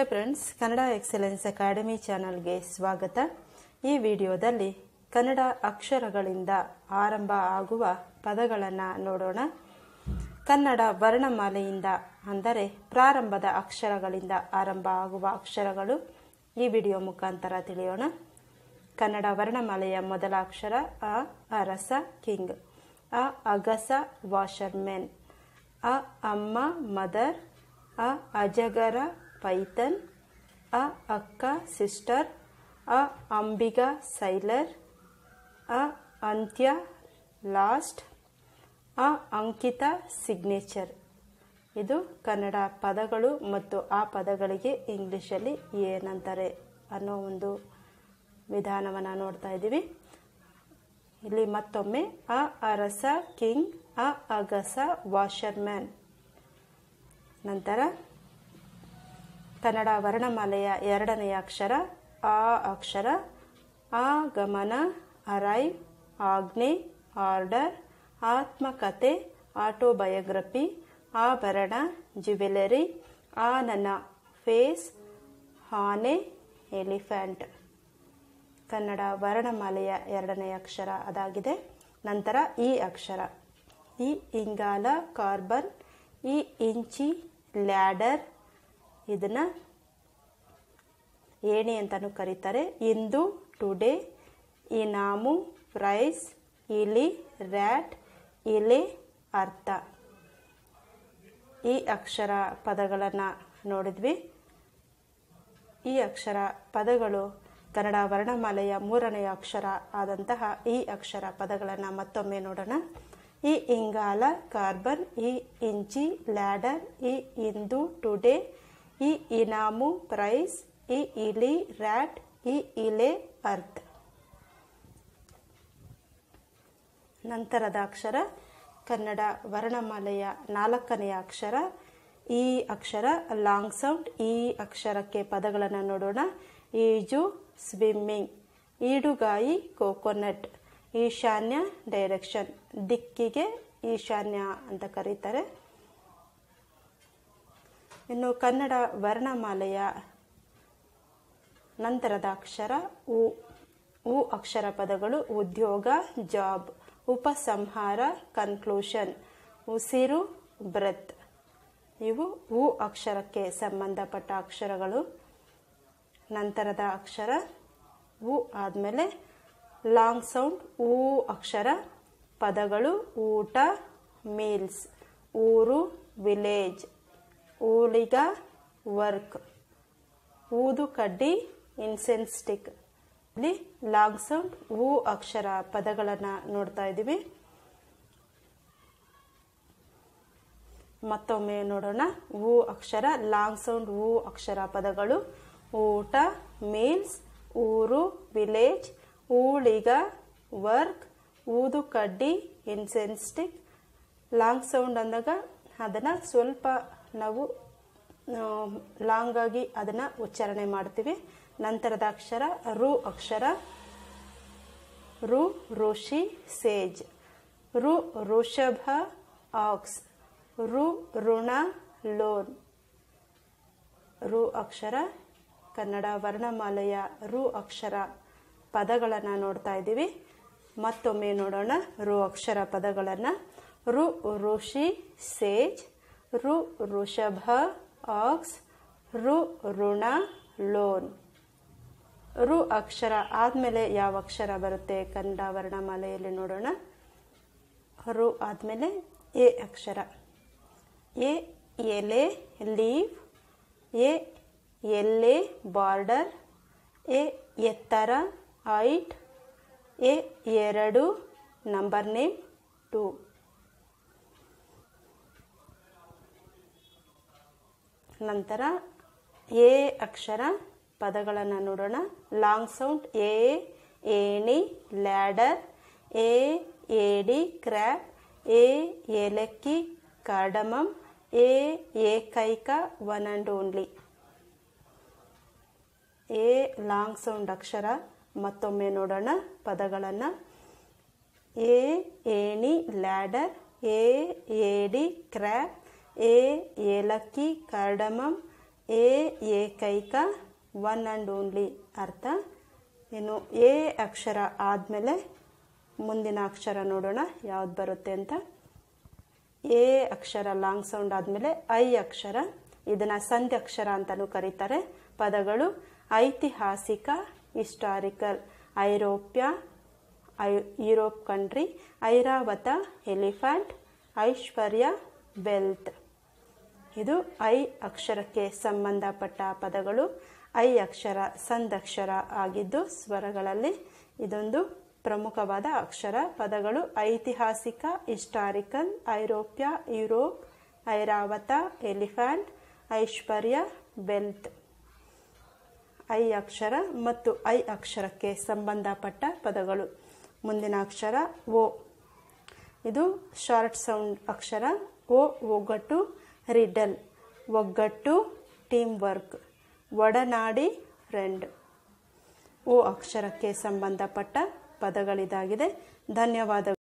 friends Kannada excellence academy ಚಾನಲ್ಗೆ ಸ್ವಾಗತ ಈ ವಿಡಿಯೋದಲ್ಲಿ ಕನ್ನಡ ಅಕ್ಷರಗಳಿಂದ ಆರಂಭ ಆಗುವ ಪದಗಳನ್ನು ನೋಡೋಣ ಕನ್ನಡ ವರ್ಣಮಾಲೆಯಿಂದ ಅಂದರೆ ಪ್ರಾರಂಭದ ಅಕ್ಷರಗಳಿಂದ ಆರಂಭ ಆಗುವ ಅಕ್ಷರಗಳು ಈ ವಿಡಿಯೋ ಮುಖಾಂತರ ತಿಳಿಯೋಣ ಕನ್ನಡ ವರ್ಣಮಾಲೆಯ ಮೊದಲ ಅಕ್ಷರ ಅ ಅರಸ ಕಿಂಗ್ ಅ ಅಗಸ ವಾಷರ್ಮೆನ್ ಅ ಅಮ್ಮ ಮದರ್ ಅ ಅಜಗರ ಪೈಥನ್ ಅ ಅಕ್ಕ ಸಿಸ್ಟರ್ ಅ ಅಂಬಿಗ ಸೈಲರ್ ಅ ಅಂತ್ಯ ಲಾಸ್ಟ್ ಅ ಅಂಕಿತ ಸಿಗ್ನೇಚರ್ ಇದು ಕನ್ನಡ ಪದಗಳು ಮತ್ತು ಆ ಪದಗಳಿಗೆ ಇಂಗ್ಲೀಷಲ್ಲಿ ಏನಂತಾರೆ ಅನ್ನೋ ಒಂದು ವಿಧಾನವನ್ನು ನೋಡ್ತಾ ಇದ್ದೀವಿ ಇಲ್ಲಿ ಮತ್ತೊಮ್ಮೆ ಅ ಅರಸ ಕಿಂಗ್ ಅ ಅಗಸ ವಾಷರ್ಮ್ಯಾನ್ ನಂತರ ಕನ್ನಡ ವರ್ಣಮಾಲೆಯ ಎರಡನೆಯ ಅಕ್ಷರ ಆ ಅಕ್ಷರ ಆಗಮನ ಅರೈವ್ ಆಜ್ಞೆ ಆರ್ಡರ್ ಆತ್ಮಕತೆ ಆಟೋಬಯೋಗ್ರಫಿ ಆಭರಣ ಜ್ಯುವೆಲರಿ ಆನನ ಫೇಸ್ ಆನೆ ಎಲಿಫೆಂಟ್ ಕನ್ನಡ ವರ್ಣಮಾಲೆಯ ಎರಡನೆಯ ಅಕ್ಷರ ಅದಾಗಿದೆ ನಂತರ ಈ ಅಕ್ಷರ ಈ ಇಂಗಾಲ ಕಾರ್ಬನ್ ಈ ಇಂಚಿ ಲ್ಯಾಡರ್ ಇದನ್ನು ಏಣಿ ಅಂತಲೂ ಕರೀತಾರೆ ಇಂದು ಟುಡೇ ಇನಾಮು ಪ್ರೈಸ್ ಇಲಿ ರ್ಯಾಟ್ ಇಲೆ ಅರ್ಥ ಈ ಅಕ್ಷರ ಪದಗಳನ್ನು ನೋಡಿದ್ವಿ ಈ ಅಕ್ಷರ ಪದಗಳು ಕನ್ನಡ ವರ್ಣಮಾಲೆಯ ಮೂರನೆಯ ಅಕ್ಷರ ಆದಂತಹ ಈ ಅಕ್ಷರ ಪದಗಳನ್ನು ಮತ್ತೊಮ್ಮೆ ನೋಡೋಣ ಈ ಇಂಗಾಲ ಕಾರ್ಬನ್ ಈ ಇಂಚಿ ಲ್ಯಾಡರ್ ಈ ಇಂದು ಟುಡೇ ಈ ಇನಾಮು ಪ್ರೈಸ್ ಈ ಇಲಿ ರ್ಯಾಟ್ ಈ ಇಲೆ ಅರ್ತ್ ನಂತರದ ಅಕ್ಷರ ಕನ್ನಡ ವರ್ಣಮಾಲೆಯ ನಾಲ್ಕನೆಯ ಅಕ್ಷರ ಈ ಅಕ್ಷರ ಲಾಂಗ್ ಸೌಂಡ್ ಈ ಅಕ್ಷರಕ್ಕೆ ಪದಗಳನ್ನು ನೋಡೋಣ ಈಜು ಸ್ವಿಮ್ಮಿಂಗ್ ಈಡುಗಾಯಿ ಕೋಕೋನಟ್ ಈಶಾನ್ಯ ಡೈರೆಕ್ಷನ್ ದಿಕ್ಕಿಗೆ ಈಶಾನ್ಯ ಅಂತ ಕರೀತಾರೆ ಇನ್ನು ಕನ್ನಡ ವರ್ಣಮಾಲೆಯ ನಂತರದ ಅಕ್ಷರ ಉ ಉ ಅಕ್ಷರ ಪದಗಳು ಉದ್ಯೋಗ ಜಾಬ್ ಉಪಸಂಹಾರ ಕನ್ಕ್ಲೂಷನ್ ಉಸಿರು ಬ್ರೆತ್ ಇವು ಉ ಅಕ್ಷರಕ್ಕೆ ಸಂಬಂಧಪಟ್ಟ ಅಕ್ಷರಗಳು ನಂತರದ ಅಕ್ಷರ ಉ ಆದಮೇಲೆ ಲಾಂಗ್ ಸೌಂಡ್ ಊ ಅಕ್ಷರ ಪದಗಳು ಊಟ ಮೀಲ್ಸ್ ಊರು ವಿಲೇಜ್ ಊಳಿಗ ವರ್ಕ್ ಊದು ಕಡ್ಡಿ ಇನ್ಸೆನ್ಸ್ ಸ್ಟಿಕ್ ಇಲ್ಲಿ ಲಾಂಗ್ ಸೌಂಡ್ ಊ ಅಕ್ಷರ ಪದಗಳನ್ನು ನೋಡ್ತಾ ಇದ್ದೀವಿ ಮತ್ತೊಮ್ಮೆ ನೋಡೋಣ ಊ ಅಕ್ಷರ ಲಾಂಗ್ ಸೌಂಡ್ ಊ ಅಕ್ಷರ ಪದಗಳು ಊಟ ಮೀಲ್ಸ್ ಊರು ವಿಲೇಜ್ ಊಳಿಗ ವರ್ಕ್ ಊದು ಕಡ್ಡಿ ಇನ್ಸೆನ್ಸ್ ಸ್ಟಿಕ್ ಲಾಂಗ್ ಸೌಂಡ್ ಅಂದಾಗ ಅದನ್ನು ಸ್ವಲ್ಪ ನಾವು ಲಾಂಗ್ ಆಗಿ ಅದನ್ನು ಉಚ್ಚಾರಣೆ ಮಾಡ್ತೀವಿ ನಂತರದ ಅಕ್ಷರ ರು ಅಕ್ಷರ ರು ಋಷಿ ಸೇಜ್ ರು ಋಷಭ ಆಕ್ಸ್ ರು ಋಣ ಲೋನ್ ರು ಅಕ್ಷರ ಕನ್ನಡ ವರ್ಣಮಾಲೆಯ ರು ಅಕ್ಷರ ಪದಗಳನ್ನು ನೋಡ್ತಾ ಇದ್ದೀವಿ ಮತ್ತೊಮ್ಮೆ ನೋಡೋಣ ರು ಅಕ್ಷರ ಪದಗಳನ್ನು ರು ಋಷಿ ಸೇಜ್ ರು ಋಷಭ ಆಕ್ಸ್ ರು ಋಣ ಲೋನ್ ರು ಅಕ್ಷರ ಆದಮೇಲೆ ಯಾವ ಅಕ್ಷರ ಬರುತ್ತೆ ಕನ್ನಡ ವರ್ಣಮಾಲೆಯಲ್ಲಿ ನೋಡೋಣ ರು ಆದಮೇಲೆ ಎ ಅಕ್ಷರ ಎ ಎಲೆ ಲೀವ್ ಎ ಎಲ್ಲೆ ಬಾರ್ಡರ್ ಎ ಎತ್ತರ ಐಟ್ ಎ ಎರಡು ನಂಬರ್ ನೇಮ್ ಟು ನಂತರ ಎ ಅಕ್ಷರ ಪದಗಳನ್ನು ನೋಡೋಣ ಲಾಂಗ್ ಸೌಂಡ್ ಎ ಏಣಿ ಲ್ಯಾಡರ್ ಎ ಏಡಿ ಕ್ರ್ಯಾಪ್ ಎ ಏಲಕ್ಕಿ ಕಾರ್ಡಮಮ್ ಎ ಏಕೈಕ ಒನ್ ಆ್ಯಂಡ್ ಓನ್ಲಿ ಎ ಲಾಂಗ್ ಸೌಂಡ್ ಅಕ್ಷರ ಮತ್ತೊಮ್ಮೆ ನೋಡೋಣ ಪದಗಳನ್ನು ಎ ಏಣಿ ಲ್ಯಾಡರ್ ಎ ಏಡಿ ಕ್ರ್ಯಾಪ್ ಎ ಏಲಕ್ಕಿ ಕಾರ್ಡಮಮ್ ಎ ಏಕೈಕ ಒನ್ ಆ್ಯಂಡ್ ಓನ್ಲಿ ಅರ್ಥ ಇನ್ನು ಎ ಅಕ್ಷರ ಆದಮೇಲೆ ಮುಂದಿನ ಅಕ್ಷರ ನೋಡೋಣ ಯಾವ್ದು ಬರುತ್ತೆ ಅಂತ ಎ ಅಕ್ಷರ ಲಾಂಗ್ ಸೌಂಡ್ ಆದಮೇಲೆ ಐ ಅಕ್ಷರ ಇದನ್ನು ಸಂಧಿ ಅಕ್ಷರ ಅಂತಲೂ ಕರೀತಾರೆ ಪದಗಳು ಐತಿಹಾಸಿಕ ಹಿಸ್ಟಾರಿಕಲ್ ಐರೋಪ್ಯ ಐ ಯುರೋಪ್ ಕಂಟ್ರಿ ಐರಾವತ ಎಲಿಫೆಂಟ್ ಐಶ್ವರ್ಯ ವೆಲ್ತ್ ಇದು ಐ ಅಕ್ಷರಕ್ಕೆ ಸಂಬಂಧಪಟ್ಟ ಪದಗಳು ಐ ಅಕ್ಷರ ಸಂದಕ್ಷರ ಆಗಿದ್ದು ಸ್ವರಗಳಲ್ಲಿ ಇದೊಂದು ಪ್ರಮುಖವಾದ ಅಕ್ಷರ ಪದಗಳು ಐತಿಹಾಸಿಕ ಹಿಸ್ಟಾರಿಕಲ್ ಐರೋಪ್ಯ ಯುರೋಪ್ ಐರಾವತ ಎಲಿಫೆಂಟ್ ಐಶ್ವರ್ಯ ವೆಲ್ತ್ ಐ ಅಕ್ಷರ ಮತ್ತು ಐ ಅಕ್ಷರಕ್ಕೆ ಸಂಬಂಧಪಟ್ಟ ಪದಗಳು ಮುಂದಿನ ಅಕ್ಷರ ಓ ಇದು ಶಾರ್ಟ್ ಸೌಂಡ್ ಅಕ್ಷರ ಓ ಒಗ್ಗಟ್ಟು ರಿಡಲ್ ಒಗ್ಗಟ್ಟು ಟೀಮ್ ವರ್ಕ್ ಒಡನಾಡಿ ಫ್ರೆಂಡ್ ಓ ಅಕ್ಷರಕ್ಕೆ ಸಂಬಂಧಪಟ್ಟ ಪದಗಳಿದಾಗಿದೆ ಧನ್ಯವಾದಗಳು